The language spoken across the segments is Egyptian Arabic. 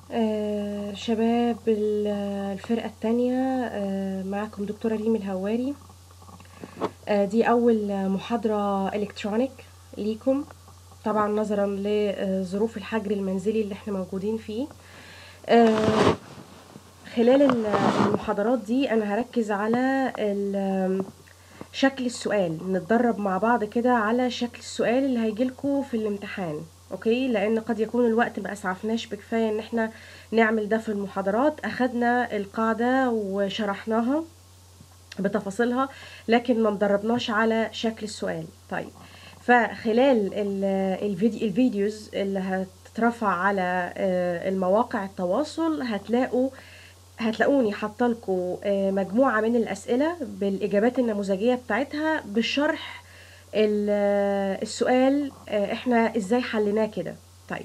آه، شباب ال- الفرقة التانية آه، معكم دكتورة ريم الهواري آه، دي أول محاضرة إلكترونيك ليكم طبعا نظرا لظروف الحجر المنزلي اللي احنا موجودين فيه آه، خلال ال- المحاضرات دي أنا هركز على ال- شكل السؤال نتدرب مع بعض كده على شكل السؤال اللي هيجيلكوا في الامتحان اوكي لان قد يكون الوقت ما اسعفناش بكفايه ان احنا نعمل ده في المحاضرات اخدنا القاعده وشرحناها بتفاصيلها لكن ما ندربناش على شكل السؤال طيب فخلال ال- الفيديو الفيديوز اللي هتترفع على آه، المواقع التواصل هتلاقوا هتلاقوني حاطه لكم مجموعه من الاسئله بالاجابات النموذجيه بتاعتها بالشرح ال- آه، السؤال آه، احنا ازاي حليناه كده طيب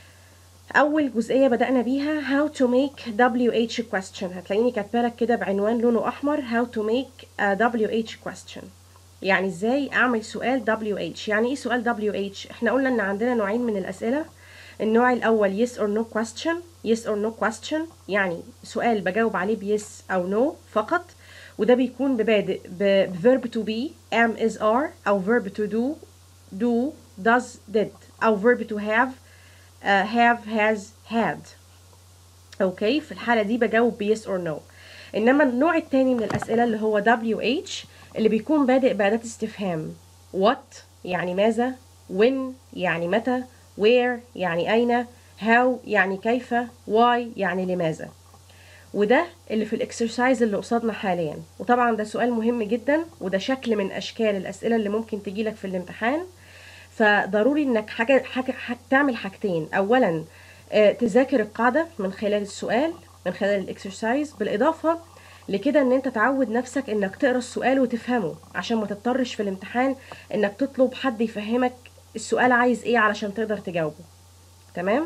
اول جزئيه بدانا بيها how to make WH question هتلاقيني كاتبه لك كده بعنوان لونه احمر how to make a WH question يعني ازاي اعمل سؤال WH يعني ايه سؤال WH احنا قلنا ان عندنا نوعين من الاسئله النوع الاول yes or no question yes or no question يعني سؤال بجاوب عليه بيس او no فقط وده بيكون ببادئ ب verb to be am is are او verb to do do does did او verb to have uh, have has had اوكي في الحالة دي بجاوب ب yes or no انما النوع التاني من الاسئلة اللي هو WH اللي بيكون بادئ بأداة استفهام what يعني ماذا when يعني متى where يعني أين how يعني كيف why يعني لماذا وده اللي في الاكسرسايز اللي قصادنا حاليا وطبعا ده سؤال مهم جدا وده شكل من اشكال الاسئله اللي ممكن تجيلك في الامتحان فضروري انك حاجه حاجه, حاجة تعمل حاجتين اولا آه، تذاكر القاعده من خلال السؤال من خلال الاكسرسايز بالاضافه لكده ان انت تعود نفسك انك تقرا السؤال وتفهمه عشان ما تضطرش في الامتحان انك تطلب حد يفهمك السؤال عايز ايه علشان تقدر تجاوبه تمام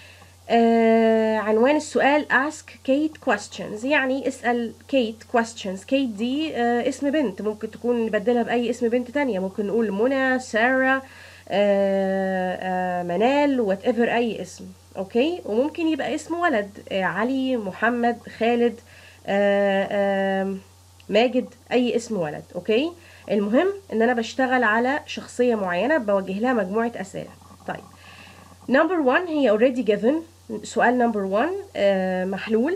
آه عنوان السؤال ask Kate questions يعني اسأل كيت questions كيت دي آه اسم بنت ممكن تكون نبدلها بأي اسم بنت تانية ممكن نقول منى سارة آه آه منال whatever أي اسم أوكي وممكن يبقى اسم ولد آه علي محمد خالد آه آه ماجد أي اسم ولد أوكي المهم إن أنا بشتغل على شخصية معينة بوجه لها مجموعة أسئلة طيب نمبر 1 هي already given سؤال نمبر 1 آه محلول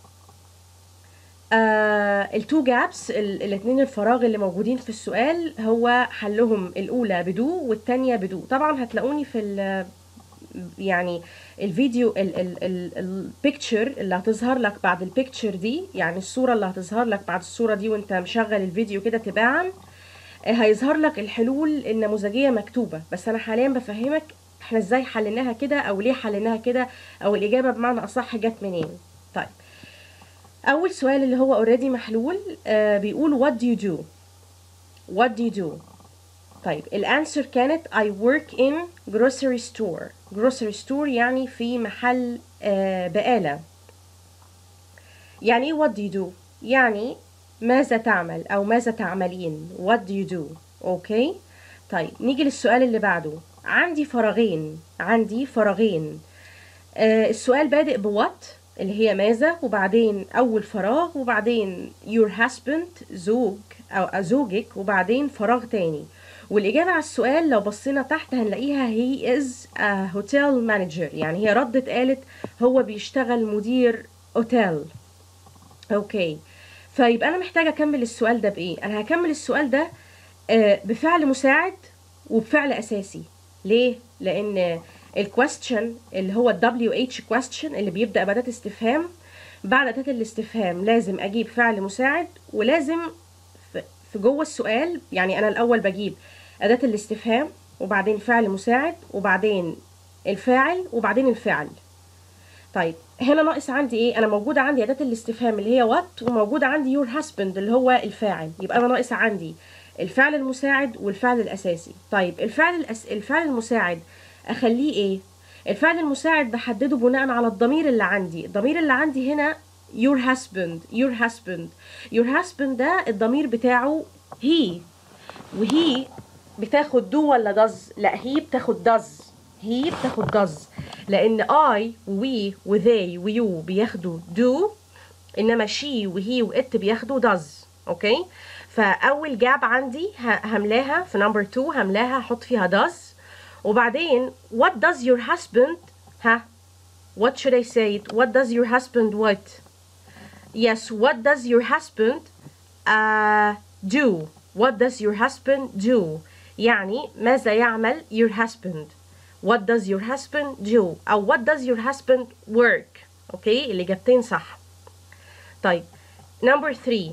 آه التو جابس الاثنين الفراغ اللي موجودين في السؤال هو حلهم الاولى بدو والثانيه بدو طبعا هتلاقوني في ال يعني الفيديو البيكتشر اللي هتظهر لك بعد البيكتشر دي يعني الصوره اللي هتظهر لك بعد الصوره دي وانت مشغل الفيديو كده تباعا آه، هيظهر لك الحلول النموذجيه مكتوبه بس انا حاليا بفهمك احنا ازاي حليناها كده او ليه حليناها كده او الاجابه بمعنى اصح جت منين طيب اول سؤال اللي هو اوريدي محلول آه بيقول what do you do what do you do طيب الانسر كانت I work in grocery store grocery store يعني في محل آه بقالة يعني ايه what do you do يعني ماذا تعمل او ماذا تعملين what do you do اوكي طيب نيجي للسؤال اللي بعده عندي فراغين عندي فراغين آه السؤال بادئ بوات اللي هي ماذا وبعدين أول فراغ وبعدين your husband زوج أو زوجك وبعدين فراغ تاني والإجابة على السؤال لو بصينا تحت هنلاقيها he is a hotel manager يعني هي ردت قالت هو بيشتغل مدير اوتيل اوكي فيبقى انا محتاجه اكمل السؤال ده بايه انا هكمل السؤال ده آه، بفعل مساعد وبفعل اساسي ليه لان الكويستشن اللي هو ال WH question اللي بيبدأ بأداة استفهام بعد أداة الاستفهام لازم أجيب فعل مساعد ولازم في في جوه السؤال يعني أنا الأول بجيب أداة الاستفهام وبعدين فعل مساعد وبعدين الفاعل وبعدين الفعل طيب هنا ناقص عندي ايه انا موجوده عندي اداه الاستفهام اللي هي وات وموجوده عندي يور هاسبند اللي هو الفاعل يبقى انا ناقص عندي الفعل المساعد والفعل الاساسي طيب الفعل الأس... الفعل المساعد اخليه ايه الفعل المساعد بحدده بناء على الضمير اللي عندي الضمير اللي عندي هنا your husband your husband your husband ده الضمير بتاعه he وهي بتاخد do ولا does لا هي بتاخد does هي بتاخد does لان I و we و they و you بياخدوا do انما she و he و it بياخدوا does اوكي فاول جاب عندي ه- هملاها في نمبر 2 هملاها احط فيها does وبعدين what does your husband ها what should I say it what does your husband what yes what does your husband uh, do what does your husband do يعني ماذا يعمل your husband what does your husband do أو what does your husband work اوكي الإجابتين صح طيب number three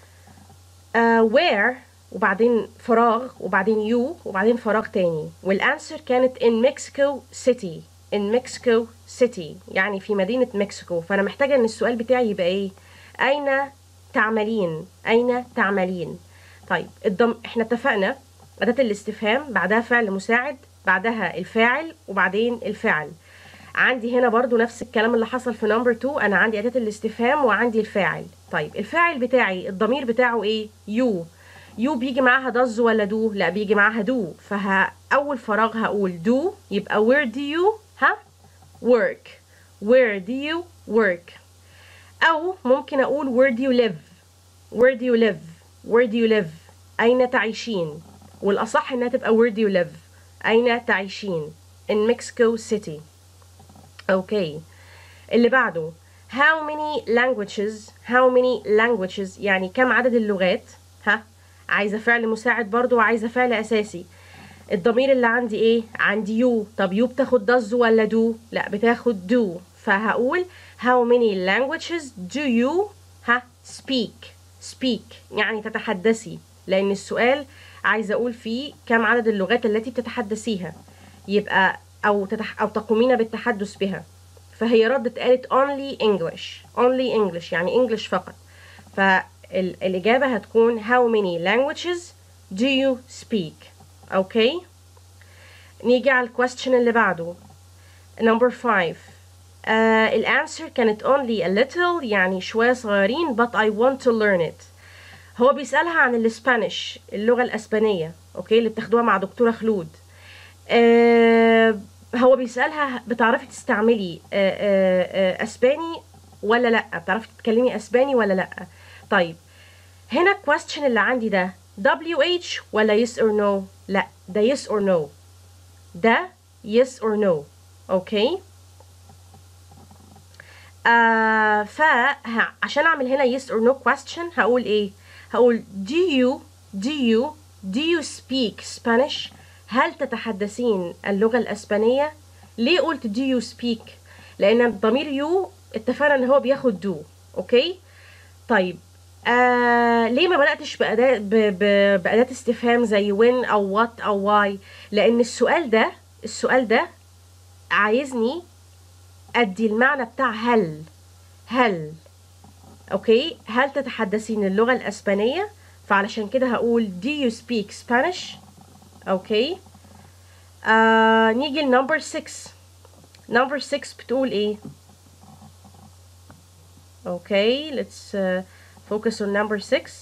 uh, where وبعدين فراغ وبعدين you وبعدين فراغ تاني والانسر كانت in Mexico City in Mexico City يعني في مدينة مكسيكو فأنا محتاجة إن السؤال بتاعي يبقى إيه أين تعملين أين تعملين طيب الضم... احنا اتفقنا أداة الاستفهام بعدها فعل مساعد بعدها الفاعل وبعدين الفعل عندي هنا برضو نفس الكلام اللي حصل في نمبر 2 انا عندي اداه الاستفهام وعندي الفاعل طيب الفاعل بتاعي الضمير بتاعه ايه يو يو بيجي معاها does ولا دو لا بيجي معاها دو فاول فراغ هقول دو يبقى where do you ها work where do you work او ممكن اقول where do you live where do you live where do you live اين تعيشين والاصح انها تبقى where do you live اين تعيشين in Mexico City اوكي اللي بعده how many languages how many languages يعني كم عدد اللغات ها عايزه فعل مساعد برضو وعايزه فعل اساسي الضمير اللي عندي ايه عندي يو طب يو بتاخد does ولا do لا بتاخد do فهقول how many languages do you ها speak speak يعني تتحدثي لان السؤال عايزه اقول فيه كم عدد اللغات التي بتتحدثيها يبقى او تتح او تقومين بالتحدث بها فهي ردت قالت only English only English يعني English فقط فالإجابة هتكون how many languages do you speak اوكي نيجي على الكويستشن اللي بعده number 5 uh, الانسر كانت only a little يعني شوية صغيرين but I want to learn it هو بيسألها عن الاسبانيش اللغة الاسبانية اوكي اللي بتاخدوها مع دكتورة خلود آه هو بيسألها بتعرفي تستعملي آه آه آه اسباني ولا لا بتعرفي تتكلمي اسباني ولا لا طيب هنا الكويستشن اللي عندي ده WH ولا yes or no لا ده yes or no ده yes or no اوكي آه فعشان اعمل هنا yes or no question هقول ايه هقول do you do you do you speak Spanish هل تتحدثين اللغة الأسبانية ليه قلت do you speak لأن الضمير you اتفقنا ان هو بياخد do اوكي طيب آه ليه ما بدأتش بأداة ب- ب- بأداة استفهام زي when أو what أو why لأن السؤال ده السؤال ده عايزني أدي المعنى بتاع هل هل أوكي هل تتحدثين اللغة الأسبانية فعلشان كده هقول do you speak Spanish أوكي آه نيجي لنمبر 6 نمبر 6 بتقول إيه Okay, let's uh, focus on number six.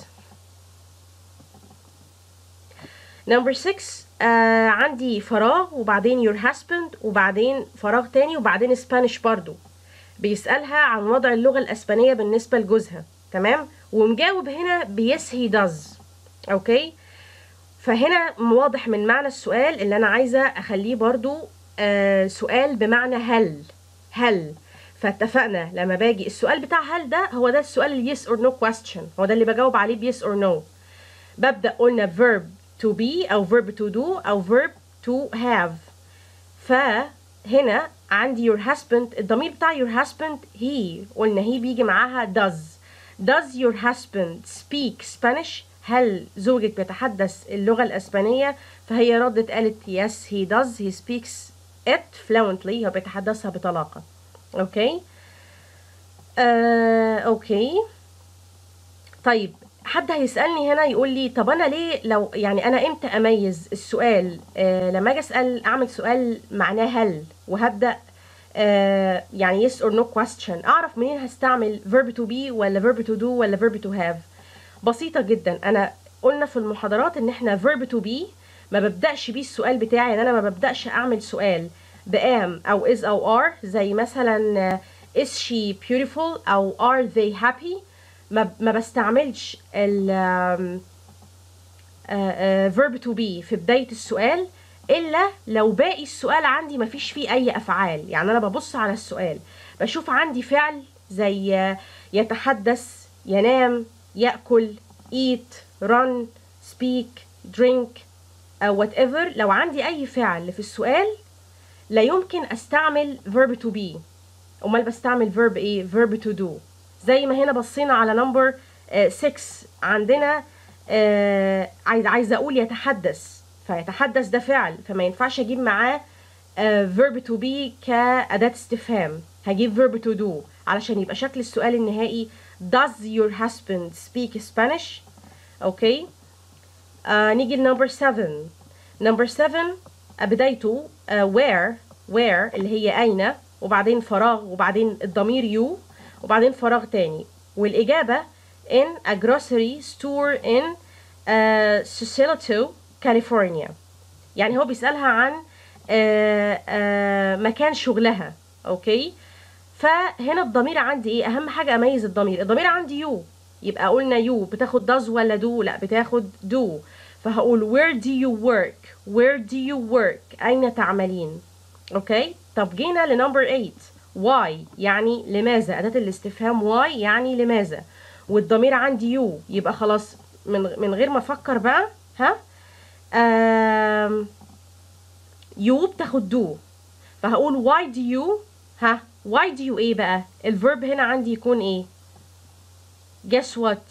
Number six آه عندي فراغ وبعدين your husband وبعدين فراغ تاني وبعدين Spanish برضو بيسألها عن وضع اللغة الأسبانية بالنسبة لجوزها تمام ومجاوب هنا بيس he does اوكي فهنا واضح من معنى السؤال اللي أنا عايزة أخليه برضو آه سؤال بمعنى هل هل فاتفقنا لما باجي السؤال بتاع هل ده هو ده السؤال ال yes or no question هو ده اللي بجاوب عليه ب yes or no ببدأ قلنا verb to be أو verb to do أو verb to have فهنا عندي your husband الضمير بتاع your husband he قلنا he بيجي معاها does does your husband speak Spanish هل زوجك بيتحدث اللغة الأسبانية فهي ردت قالت yes he does he speaks it fluently هو بيتحدثها بطلاقة اوكي آه، اوكي طيب حد هيسألني هنا يقول لي طب انا ليه لو يعني انا امتى اميز السؤال آه لما اجي اسال اعمل سؤال معناه هل وهبدا آه يعني yes or no question اعرف منين هستعمل verb to be ولا verb to do ولا verb to have بسيطه جدا انا قلنا في المحاضرات ان احنا verb to be ما ببداش بيه السؤال بتاعي يعني انا ما ببداش اعمل سؤال بام او is او are زي مثلا آه، is she beautiful او are they happy ما ما بستعملش ال آم، آه، آه، verb to be في بداية السؤال إلا لو باقي السؤال عندي مفيش فيه أي أفعال يعني أنا ببص على السؤال بشوف عندي فعل زي آه، يتحدث ينام يأكل eat run speak drink أو whatever لو عندي أي فعل في السؤال لا يمكن أستعمل verb to be أمال بستعمل verb إيه verb to do زي ما هنا بصينا على نمبر 6 عندنا آه، عايز عايزه اقول يتحدث فيتحدث ده فعل فما ينفعش اجيب معاه آه، verb to be كأداة استفهام هجيب verb to do علشان يبقى شكل السؤال النهائي does your husband speak Spanish اوكي آه نيجي لنمبر 7 نمبر 7 بدايته آه where where اللي هي أين وبعدين فراغ وبعدين الضمير you وبعدين فراغ تاني والإجابة in a grocery store in uh, Sausalito, California يعني هو بيسألها عن آه آه مكان شغلها اوكي فهنا الضمير عندي ايه اهم حاجه اميز الضمير الضمير عندي يو يبقى قلنا يو بتاخد does ولا do لا بتاخد do فهقول where do you work where do you work اين تعملين اوكي طب جينا لنمبر 8 why يعني لماذا اداه الاستفهام why يعني لماذا والضمير عندي يو يبقى خلاص من من غير ما افكر بقى ها آم يو بتاخد دو فهقول why do you ها why do you ايه بقى الفيرب هنا عندي يكون ايه guess what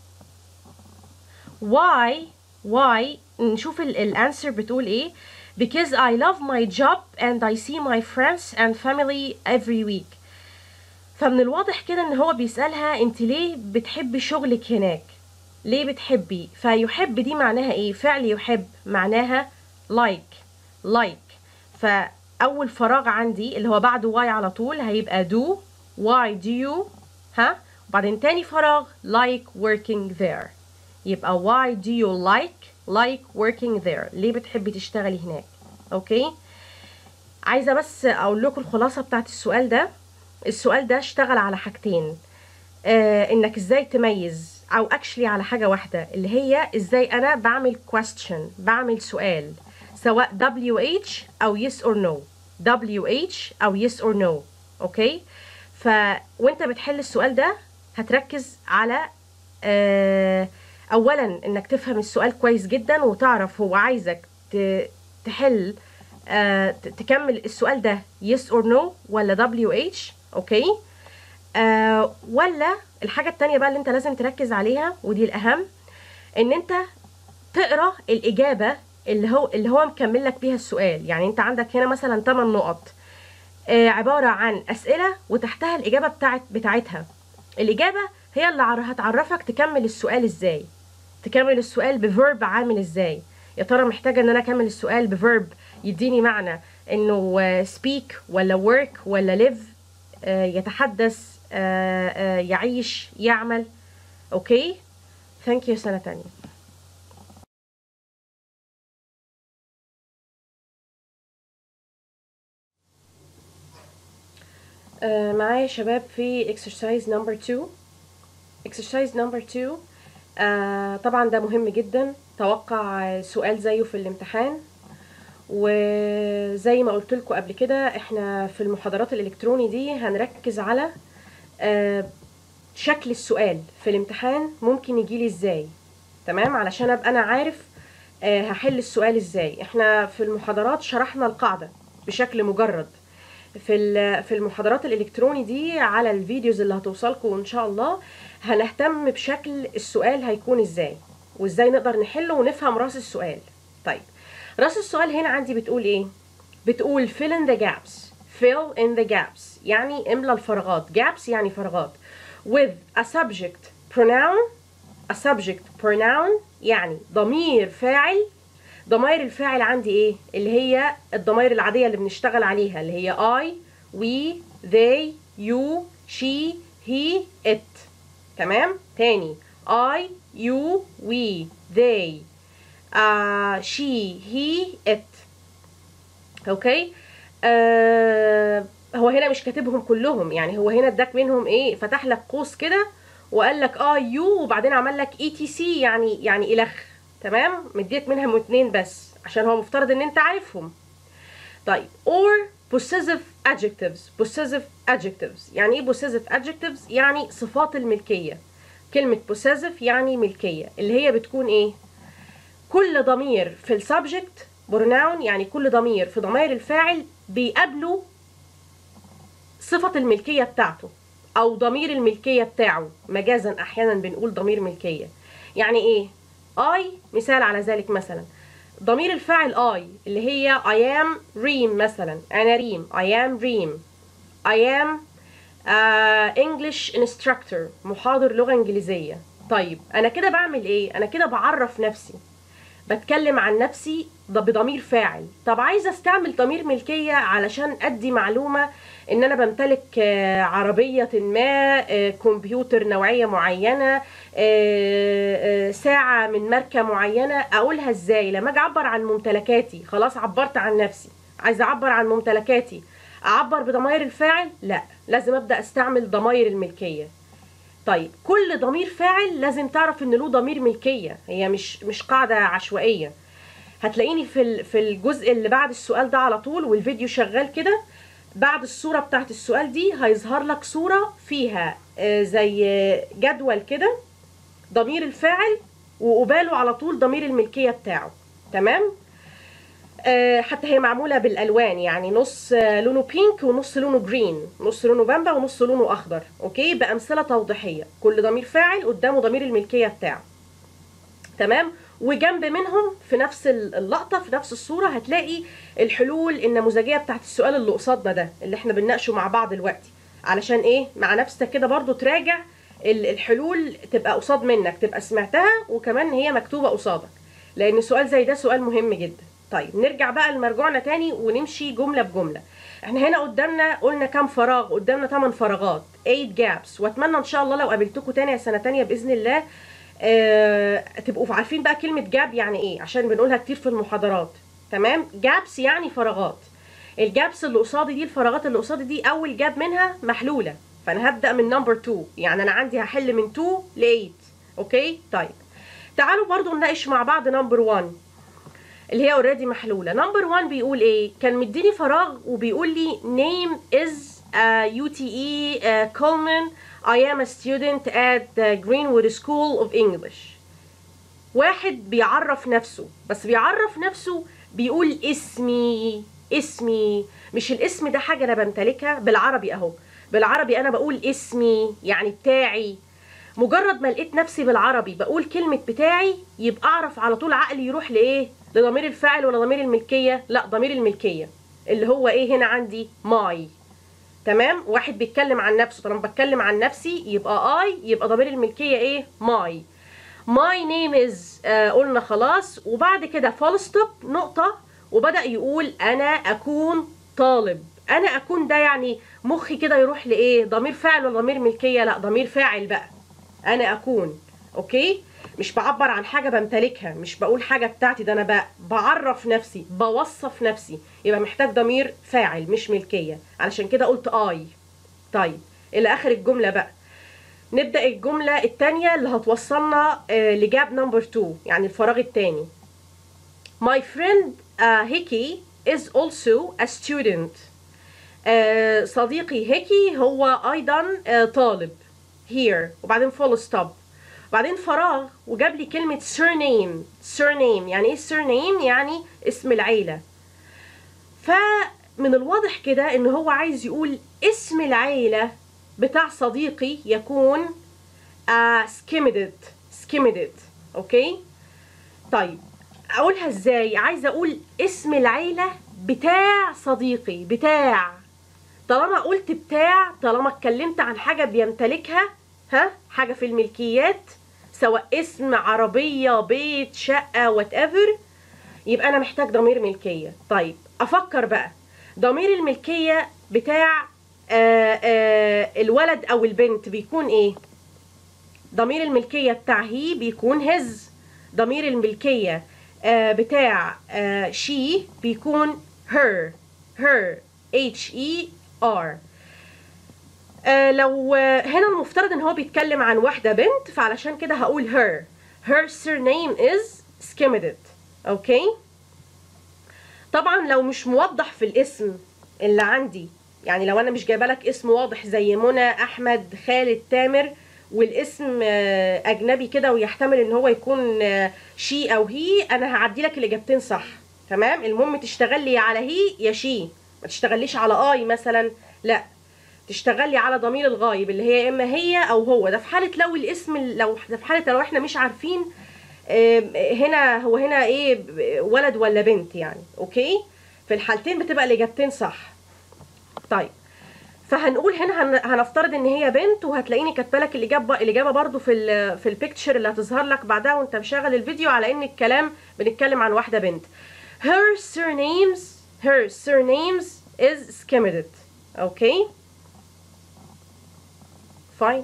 why why نشوف الانسر بتقول ايه because I love my job and I see my friends and family every week فمن الواضح كده ان هو بيسألها انت ليه بتحبي شغلك هناك ليه بتحبي فيحب دي معناها ايه فعل يحب معناها like like فاول فراغ عندي اللي هو بعده why على طول هيبقى do why do you ها وبعدين تاني فراغ like working there يبقى why do you like like working there ليه بتحبي تشتغلي هناك اوكي عايزه بس اقول لكم الخلاصه بتاعت السؤال ده السؤال ده اشتغل على حاجتين آه انك ازاي تميز او اكشلي على حاجه واحده اللي هي ازاي انا بعمل question بعمل سؤال سواء WH او yes or no WH او yes or no اوكي ف وانت بتحل السؤال ده هتركز على آه اولا انك تفهم السؤال كويس جدا وتعرف هو عايزك ت- تحل آه ت- تكمل السؤال ده yes or no ولا WH اوكي آه ولا الحاجة التانية بقى اللي انت لازم تركز عليها ودي الأهم ان انت تقرا الإجابة اللي هو اللي هو مكمل لك بيها السؤال يعني انت عندك هنا مثلا 8 نقط آه عبارة عن أسئلة وتحتها الإجابة بتاعت بتاعتها الإجابة هي اللي عر- هتعرفك تكمل السؤال ازاي تكمل السؤال بفيرب عامل ازاي يا ترى محتاجة ان انا اكمل السؤال بفيرب يديني معنى انه آه، speak ولا work ولا live آه، يتحدث آه، آه، يعيش يعمل اوكي ثانك يو سنة تانية آه، معايا شباب في exercise number 2 exercise number 2 آه، طبعا ده مهم جدا توقع سؤال زيه في الامتحان وزي ما قلت لكم قبل كده احنا في المحاضرات الالكتروني دي هنركز على آه، شكل السؤال في الامتحان ممكن يجيلي ازاي تمام علشان ابقى انا عارف آه، هحل السؤال ازاي احنا في المحاضرات شرحنا القاعدة بشكل مجرد في ال- في المحاضرات الالكتروني دي على الفيديوز اللي هتوصلكم ان شاء الله هنهتم بشكل السؤال هيكون ازاي وازاي نقدر نحله ونفهم راس السؤال طيب راس السؤال هنا عندي بتقول ايه بتقول fill in the gaps fill in the gaps يعني املى الفراغات gaps يعني فراغات with a subject pronoun a subject pronoun يعني ضمير فاعل ضمائر الفاعل عندي ايه اللي هي الضمائر العاديه اللي بنشتغل عليها اللي هي I we they you she he it تمام تاني I you we they uh, she he it اوكي آه هو هنا مش كاتبهم كلهم يعني هو هنا اداك منهم ايه فتح لك قوس كده وقال لك اه يو وبعدين عمل لك اي تي سي يعني يعني الخ تمام مديك منهم اتنين بس عشان هو مفترض ان انت عارفهم طيب or possessive adjectives possessive adjectives يعني ايه possessive adjectives يعني صفات الملكية كلمة possessive يعني ملكية اللي هي بتكون ايه كل ضمير في السبجكت pronoun يعني كل ضمير في ضمائر الفاعل بيقابله صفة الملكية بتاعته أو ضمير الملكية بتاعه مجازا أحيانا بنقول ضمير ملكية يعني إيه؟ I مثال على ذلك مثلا ضمير الفاعل I اللي هي I am ريم مثلا أنا ريم I am ريم I am uh, English instructor محاضر لغة إنجليزية طيب أنا كده بعمل إيه؟ أنا كده بعرف نفسي بتكلم عن نفسي ده بضمير فاعل طب عايزه استعمل ضمير ملكيه علشان ادي معلومه ان انا بمتلك آه، عربيه ما آه، كمبيوتر نوعيه معينه آه، آه، ساعه من ماركه معينه اقولها ازاي لما اجي اعبر عن ممتلكاتي خلاص عبرت عن نفسي عايزه اعبر عن ممتلكاتي اعبر بضمائر الفاعل لا لازم ابدا استعمل ضمائر الملكيه طيب كل ضمير فاعل لازم تعرف ان له ضمير ملكيه هي مش مش قاعده عشوائيه هتلاقيني في ال- في الجزء اللي بعد السؤال ده على طول والفيديو شغال كده بعد الصوره بتاعت السؤال دي هيظهر لك صوره فيها آه، زي آه، جدول كده ضمير الفاعل وقباله على طول ضمير الملكيه بتاعه تمام آه، حتى هي معموله بالالوان يعني نص آه، لونه بينك ونص لونه جرين نص لونه بامبا ونص لونه اخضر اوكي بامثله توضيحيه كل ضمير فاعل قدامه ضمير الملكيه بتاعه تمام وجنب منهم في نفس اللقطه في نفس الصوره هتلاقي الحلول النموذجيه بتاعت السؤال اللي قصادنا ده اللي احنا بنناقشه مع بعض دلوقتي علشان ايه مع نفسك كده برضو تراجع ال- الحلول تبقى قصاد منك تبقى سمعتها وكمان هي مكتوبه قصادك لان سؤال زي ده سؤال مهم جدا طيب نرجع بقى لمرجوعنا تاني ونمشي جمله بجمله احنا هنا قدامنا قلنا كام فراغ قدامنا 8 فراغات 8 جابس واتمنى ان شاء الله لو قابلتكم تاني يا سنه تانية باذن الله آه تبقوا عارفين بقى كلمه جاب يعني ايه عشان بنقولها كتير في المحاضرات تمام جابس يعني فراغات الجابس اللي قصادي دي الفراغات اللي قصادي دي اول جاب منها محلوله فانا هبدا من نمبر 2 يعني انا عندي هحل من 2 ل 8 اوكي طيب تعالوا برضو نناقش مع بعض نمبر 1 اللي هي اوريدي محلوله نمبر 1 بيقول ايه كان مديني فراغ وبيقول لي name is uh, UTE uh, Coleman I am a student at the Greenwood School of English واحد بيعرف نفسه بس بيعرف نفسه بيقول اسمي اسمي مش الاسم ده حاجة أنا بمتلكها بالعربي أهو بالعربي أنا بقول اسمي يعني بتاعي مجرد ما لقيت نفسي بالعربي بقول كلمة بتاعي يبقى أعرف على طول عقلي يروح لإيه لضمير الفاعل ولا ضمير الملكية لا ضمير الملكية اللي هو إيه هنا عندي ماي تمام واحد بيتكلم عن نفسه طالما بتكلم عن نفسي يبقى اي يبقى ضمير الملكيه ايه ماي ماي نيم از قلنا خلاص وبعد كده فول ستوب نقطه وبدا يقول انا اكون طالب انا اكون ده يعني مخي كده يروح لايه ضمير فاعل ولا ضمير ملكيه لا ضمير فاعل بقى انا اكون اوكي مش بعبر عن حاجه بمتلكها مش بقول حاجه بتاعتي ده انا ب- بعرف نفسي بوصف نفسي يبقى محتاج ضمير فاعل مش ملكيه علشان كده قلت اي طيب الى اخر الجمله بقى نبدا الجمله الثانيه اللي هتوصلنا آه، لجاب نمبر 2 يعني الفراغ الثاني My friend uh, Hickey is also a student. آه، صديقي هيكي هو أيضا آه، طالب here وبعدين full stop وبعدين فراغ وجاب لي كلمة surname surname يعني ايه surname يعني اسم العيلة فمن الواضح كده ان هو عايز يقول اسم العيلة بتاع صديقي يكون uh, skimmed skimmed اوكي طيب اقولها ازاي عايزه اقول اسم العيله بتاع صديقي بتاع طالما قلت بتاع طالما اتكلمت عن حاجه بيمتلكها ها حاجه في الملكيات سواء اسم عربيه بيت شقه وات ايفر يبقى انا محتاج ضمير ملكيه طيب افكر بقى ضمير الملكيه بتاع آآ آآ الولد او البنت بيكون ايه ضمير الملكيه بتاع هي بيكون هز ضمير الملكيه آه، بتاع شي بيكون her her H E R آه لو آه هنا المفترض ان هو بيتكلم عن واحدة بنت فعلشان كده هقول her her surname is Skimedit اوكي طبعا لو مش موضح في الاسم اللي عندي يعني لو انا مش جايبه لك اسم واضح زي منى احمد خالد تامر والاسم آه، اجنبي كده ويحتمل ان هو يكون شي او هي انا هعدي لك الاجابتين صح تمام المهم تشتغل لي على هي يا شي ما تشتغليش على اي مثلا لا تشتغلي على ضمير الغايب اللي هي اما هي او هو ده في حاله لو الاسم لو ده في حاله لو احنا مش عارفين آم، هنا هو هنا ايه ب- ولد ولا بنت يعني اوكي في الحالتين بتبقى الاجابتين صح طيب فهنقول هنا هن- هنفترض ان هي بنت وهتلاقيني كاتبه لك الاجابه الاجابه برضو في ال في البيكتشر اللي هتظهر لك بعدها وانت مشغل الفيديو على ان الكلام بنتكلم عن واحده بنت her surnames her surnames is Skimedit okay fine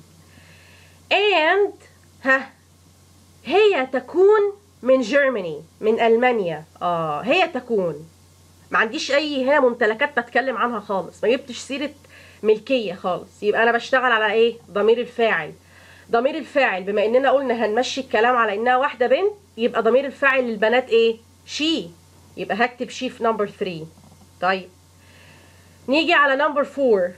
and ها هي تكون من جيرماني من المانيا اه هي تكون ما عنديش اي هنا ممتلكات بتكلم عنها خالص ما جبتش سيره ملكيه خالص يبقى انا بشتغل على ايه ضمير الفاعل ضمير الفاعل بما اننا قلنا هنمشي الكلام على انها واحده بنت يبقى ضمير الفاعل للبنات ايه شي يبقى هكتب شي في نمبر 3 طيب نيجي على نمبر 4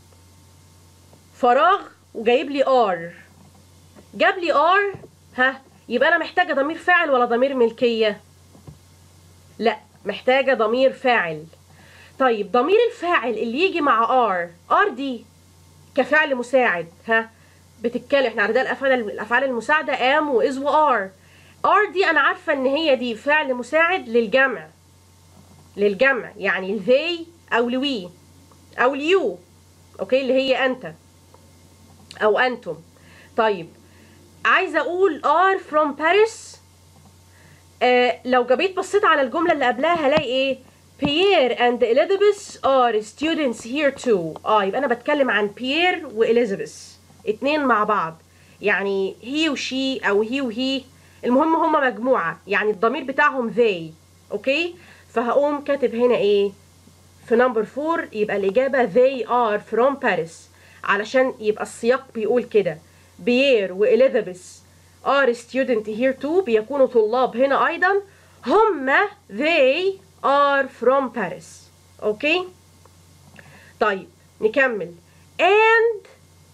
فراغ وجايب لي ار جاب لي ار ها يبقى انا محتاجه ضمير فاعل ولا ضمير ملكيه لا محتاجه ضمير فاعل طيب ضمير الفاعل اللي يجي مع ار ار دي كفعل مساعد ها بتتكلم احنا عندنا الافعال الافعال المساعده ام واز وار ار دي انا عارفه ان هي دي فعل مساعد للجمع للجمع يعني الذي او لوي او اليو اوكي اللي هي انت او انتم طيب عايزه اقول are from Paris آه لو جبيت بصيت على الجمله اللي قبلها هلاقي ايه بيير and Elizabeth are students here too اه يبقى انا بتكلم عن بيير وإليزابيث اتنين مع بعض يعني هي وشي او هي وهي المهم هما مجموعه يعني الضمير بتاعهم they اوكي فهقوم كاتب هنا ايه في نمبر 4 يبقى الإجابة they are from Paris علشان يبقى السياق بيقول كده بيير وإليزابيث are student here too بيكونوا طلاب هنا أيضا هم they are from Paris أوكي طيب نكمل and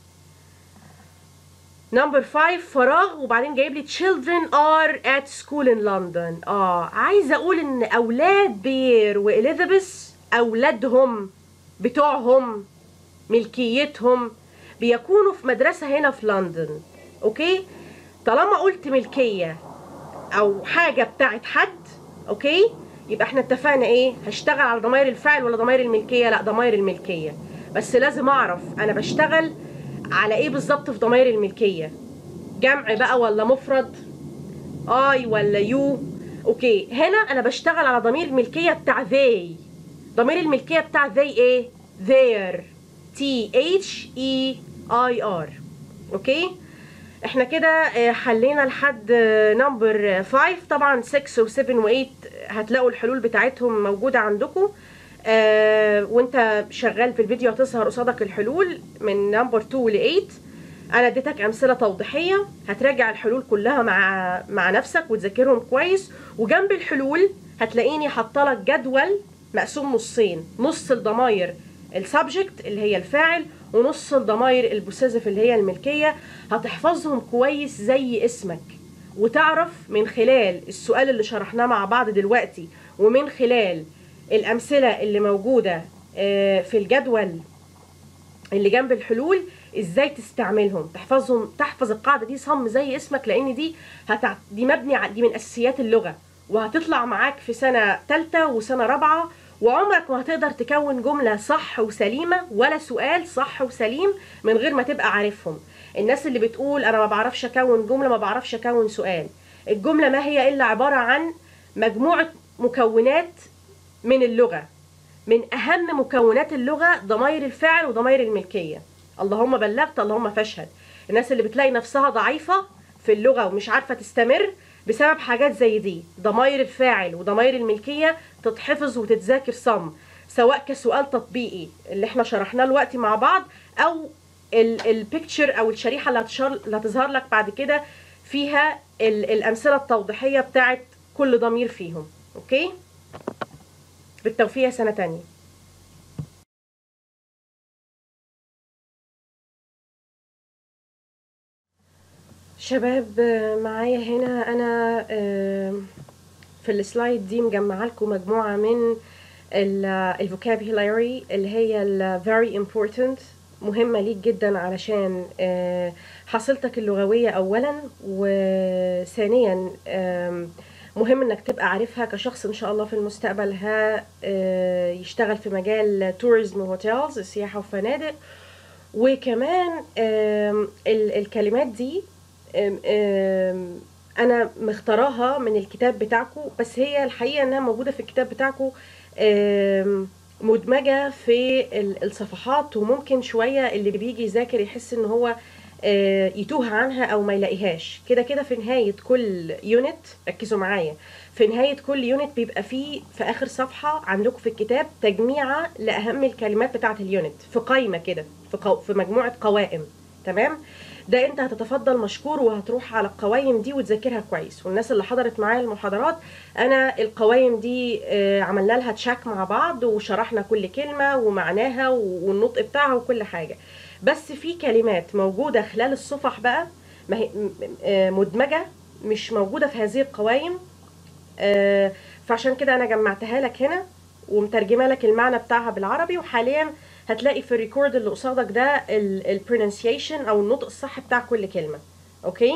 نمبر 5 فراغ وبعدين جايب لي children are at school in London اه عايزه اقول ان اولاد بير واليزابيث اولادهم بتوعهم ملكيتهم بيكونوا في مدرسه هنا في لندن اوكي طالما قلت ملكيه او حاجه بتاعت حد اوكي يبقى احنا اتفقنا ايه هشتغل على ضمائر الفاعل ولا ضمائر الملكيه لا ضمائر الملكيه بس لازم اعرف انا بشتغل على ايه بالظبط في ضمائر الملكيه جمع بقى ولا مفرد اي ولا يو اوكي هنا انا بشتغل على ضمير الملكيه بتاع they ضمير الملكيه بتاع they ايه their T H E I R اوكي احنا كده آه، حلينا لحد نمبر 5 طبعا 6 و7 و8 هتلاقوا الحلول بتاعتهم موجوده عندكم آه وانت شغال في الفيديو هتظهر قصادك الحلول من نمبر 2 ل 8 انا اديتك امثله توضيحيه هتراجع الحلول كلها مع مع نفسك وتذاكرهم كويس وجنب الحلول هتلاقيني حاطه لك جدول مقسوم نصين نص الضماير السبجكت اللي هي الفاعل ونص الضماير البوسيسيف اللي هي الملكيه هتحفظهم كويس زي اسمك وتعرف من خلال السؤال اللي شرحناه مع بعض دلوقتي ومن خلال الامثله اللي موجوده آه، في الجدول اللي جنب الحلول ازاي تستعملهم تحفظهم تحفظ القاعده دي صم زي اسمك لان دي هتع... دي مبني ع- دي من اساسيات اللغه وهتطلع معاك في سنه ثالثه وسنه رابعه وعمرك ما هتقدر تكون جمله صح وسليمه ولا سؤال صح وسليم من غير ما تبقى عارفهم الناس اللي بتقول انا ما بعرفش اكون جمله ما بعرفش اكون سؤال الجمله ما هي الا عباره عن مجموعه مكونات من اللغه من اهم مكونات اللغه ضمائر الفعل وضمائر الملكيه اللهم بلغت اللهم فاشهد الناس اللي بتلاقي نفسها ضعيفه في اللغه ومش عارفه تستمر بسبب حاجات زي دي ضمائر الفاعل وضمائر الملكيه تتحفظ وتتذاكر صم سواء كسؤال تطبيقي اللي احنا شرحناه دلوقتي مع بعض او البيكتشر او الشريحه اللي هتشار اللي هتظهر لك بعد كده فيها ال- الامثله التوضيحيه بتاعت كل ضمير فيهم اوكي بالتوفيق يا سنه تانية شباب آه، معايا هنا انا آه، في السلايد دي مجمعه لكم مجموعه من الفوكابيولاري اللي هي ال very important مهمة ليك جدا علشان آه، حصيلتك اللغوية أولا وثانيا آم، مهم انك تبقى عارفها كشخص ان شاء الله في المستقبل ها آه، يشتغل في مجال توريزم وهوتيلز سياحة وفنادق وكمان آم، ال- الكلمات دي آم، آم، انا مختاراها من الكتاب بتاعكم بس هي الحقيقه انها موجوده في الكتاب بتاعكم آم، مدمجه في ال- الصفحات وممكن شويه اللي بيجي يذاكر يحس ان هو آه، يتوه عنها او ما يلاقيهاش كده كده في نهايه كل يونت ركزوا معايا في نهايه كل يونت بيبقى فيه في اخر صفحه عندكم في الكتاب تجميعه لاهم الكلمات بتاعه اليونت في قائمه كده في قو... في مجموعه قوائم تمام ده انت هتتفضل مشكور وهتروح على القوائم دي وتذاكرها كويس والناس اللي حضرت معايا المحاضرات انا القوائم دي آه، عملنا لها تشاك مع بعض وشرحنا كل كلمه ومعناها والنطق بتاعها وكل حاجه بس في كلمات موجوده خلال الصفح بقى ما هي م- آه، مدمجه مش موجوده في هذه القوائم آه، فعشان كده انا جمعتها لك هنا ومترجمه لك المعنى بتاعها بالعربي وحاليا هتلاقي في الريكورد اللي قصادك ده البرونسيشن او النطق الصح بتاع كل كلمه اوكي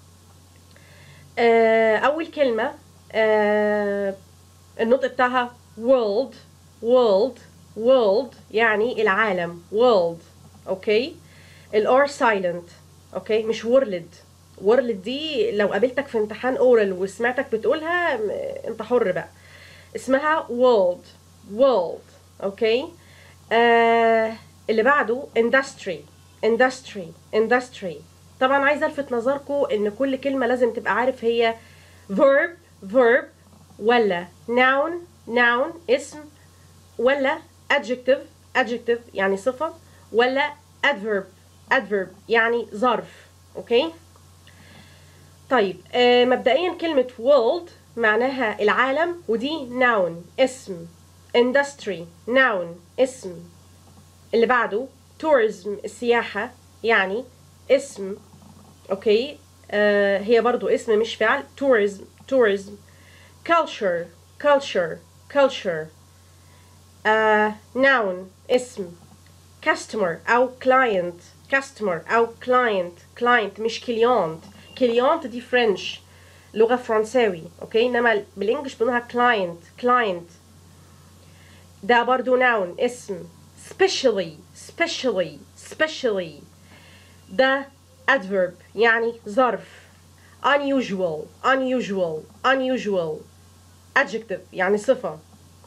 آه، اول كلمه آه، النطق بتاعها world world world يعني العالم world اوكي الار silent اوكي مش world world دي لو قابلتك في امتحان اورال وسمعتك بتقولها م- انت حر بقى اسمها world world اوكي آه اللي بعده industry industry industry طبعا عايزه الفت نظركم ان كل كلمه لازم تبقى عارف هي verb verb ولا noun noun اسم ولا adjective adjective يعني صفه ولا adverb adverb يعني ظرف اوكي طيب آه مبدئيا كلمة world معناها العالم ودي noun اسم industry noun اسم اللي بعده tourism السياحة يعني اسم اوكي آه هي برضو اسم مش فعل tourism tourism culture culture culture آه noun اسم customer أو client customer أو client client مش كليونت كليونت دي فرنش لغة فرنساوي اوكي انما بالانجلش بنقولها client client ده برضو noun اسم specially specially specially ده adverb يعني ظرف unusual unusual unusual adjective يعني صفة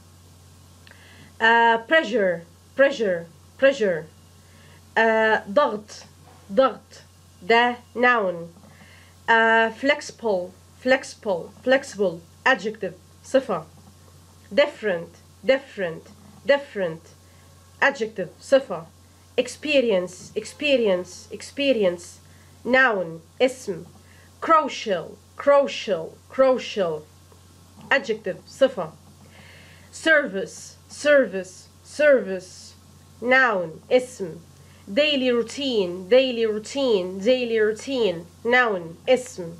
uh, pressure pressure pressure uh, ضغط ضغط ده noun uh, flexible flexible flexible adjective صفة different different different adjective صفة experience experience experience noun اسم crucial crucial crucial adjective صفة service service service noun اسم daily routine daily routine daily routine noun اسم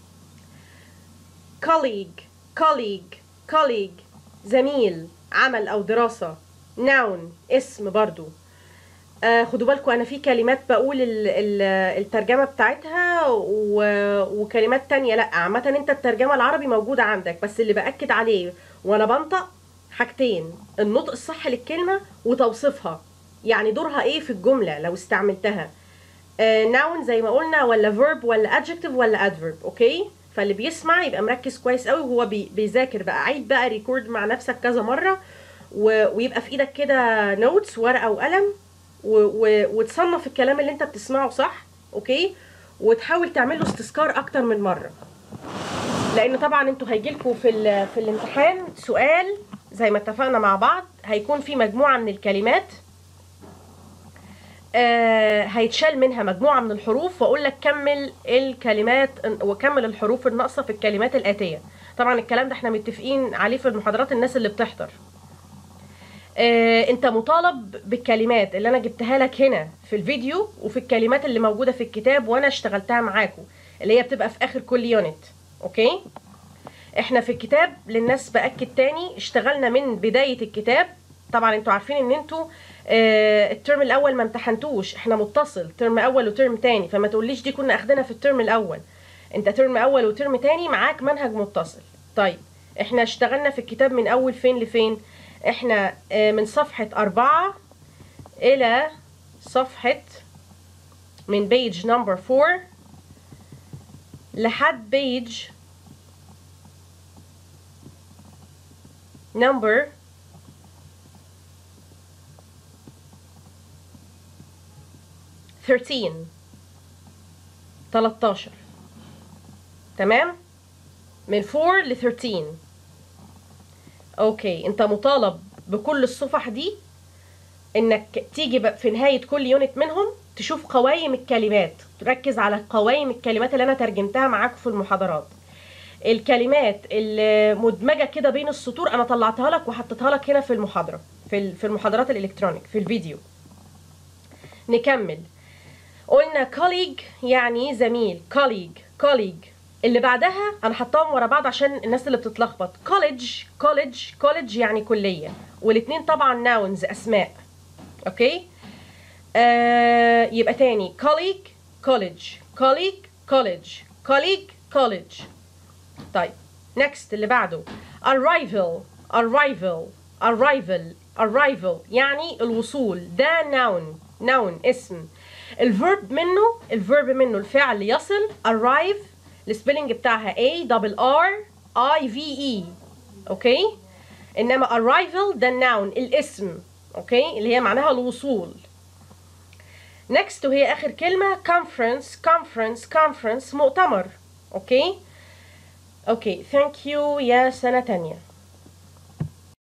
colleague colleague colleague زميل عمل او دراسة noun اسم برضو آه خدوا بالكم انا في كلمات بقول ال ال الترجمه بتاعتها و وكلمات تانية لا عامه انت الترجمه العربي موجوده عندك بس اللي باكد عليه وانا بنطق حاجتين النطق الصح للكلمه وتوصيفها يعني دورها ايه في الجمله لو استعملتها ناون زي ما قلنا ولا فيرب ولا adjective ولا adverb اوكي فاللي بيسمع يبقى مركز كويس قوي وهو بي بيذاكر بقى عيد بقى ريكورد مع نفسك كذا مره و... ويبقى في ايدك كده نوتس ورقه وقلم و... و... وتصنف الكلام اللي انت بتسمعه صح اوكي وتحاول تعمل له استذكار اكتر من مره لان طبعا انتوا هيجيلكوا في ال... في الامتحان سؤال زي ما اتفقنا مع بعض هيكون في مجموعة من الكلمات آه هيتشال منها مجموعة من الحروف واقول لك كمل الكلمات وكمل الحروف الناقصة في الكلمات الآتية طبعا الكلام ده احنا متفقين عليه في المحاضرات الناس اللي بتحضر آه انت مطالب بالكلمات اللي انا جبتها لك هنا في الفيديو وفي الكلمات اللي موجودة في الكتاب وانا اشتغلتها معاكم اللي هي بتبقى في اخر كل يونت اوكي احنا في الكتاب للناس باكد تاني اشتغلنا من بدايه الكتاب طبعا انتوا عارفين ان انتوا اه الترم الاول ما امتحنتوش احنا متصل ترم اول وترم تاني فما تقوليش دي كنا اخدنا في الترم الاول انت ترم اول وترم تاني معاك منهج متصل طيب احنا اشتغلنا في الكتاب من اول فين لفين احنا اه من صفحه أربعة الى صفحه من بيج نمبر فور لحد بيج number thirteen تلاتاشر تمام من فور ل 13 اوكي انت مطالب بكل الصفح دي انك تيجي بقى في نهاية كل يونت منهم تشوف قوائم الكلمات تركز على قوائم الكلمات اللي انا ترجمتها معاكم في المحاضرات الكلمات المدمجه كده بين السطور انا طلعتها لك وحطيتها لك هنا في المحاضره في في المحاضرات الالكترونيك في الفيديو نكمل قلنا colleague يعني زميل colleague colleague اللي بعدها انا حطاهم ورا بعض عشان الناس اللي بتتلخبط college college college يعني كليه والاثنين طبعا nouns اسماء اوكي آه يبقى تاني colleague college colleague college colleague college طيب next اللي بعده arrival arrival arrival arrival يعني الوصول ده noun noun اسم الفيرب منه الفيرب منه الفعل يصل arrive السبيلنج بتاعها a double r i v e اوكي انما arrival ده noun الاسم اوكي اللي هي معناها الوصول next وهي اخر كلمه conference conference conference مؤتمر اوكي اوكي ثانك يو يا سنه تانية